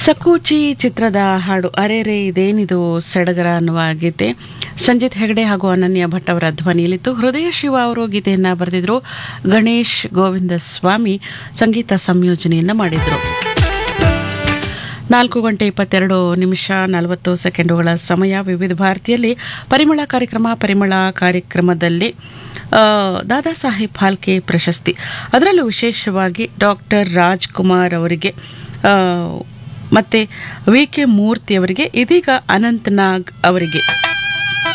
ಸಕೂಚಿ ಚಿತ್ರದ ಹಾಡು ಅರೆರೆ ಇದೇನಿದು ಸಡಗರ ಅನ್ನುವ ಗೀತೆ ಸಂಜಿತ್ ಹೆಗಡೆ ಹಾಗೂ ಅನನ್ಯ ಭಟ್ ಅವರ ಧ್ವನಿಯಲ್ಲಿತ್ತು ಹೃದಯ ಶಿವ ಅವರು ಗೀತೆಯನ್ನು ಬರೆದಿದ್ರು ಗಣೇಶ್ ಗೋವಿಂದ ಸ್ವಾಮಿ ಸಂಗೀತ ಸಂಯೋಜನೆಯನ್ನು ಮಾಡಿದರು ನಾಲ್ಕು ಗಂಟೆ ಇಪ್ಪತ್ತೆರಡು ನಿಮಿಷ ನಲವತ್ತು ಸೆಕೆಂಡುಗಳ ಸಮಯ ವಿವಿಧ ಭಾರತಿಯಲ್ಲಿ ಪರಿಮಳ ಕಾರ್ಯಕ್ರಮ ಪರಿಮಳ ಕಾರ್ಯಕ್ರಮದಲ್ಲಿ ಆ, ದಾದಾ ಸಾಹೇಬ್ ಫಾಲ್ಕೆ ಪ್ರಶಸ್ತಿ ಅದರಲ್ಲೂ ವಿಶೇಷವಾಗಿ ಡಾಕ್ಟರ್ ರಾಜ್ಕುಮಾರ್ ಅವರಿಗೆ ಆ, ಮತ್ತೆ ವಿ ಕೆ ಮೂರ್ತಿ ಅವರಿಗೆ ಇದೀಗ ಅನಂತ್ ನಾಗ್ ಅವರಿಗೆ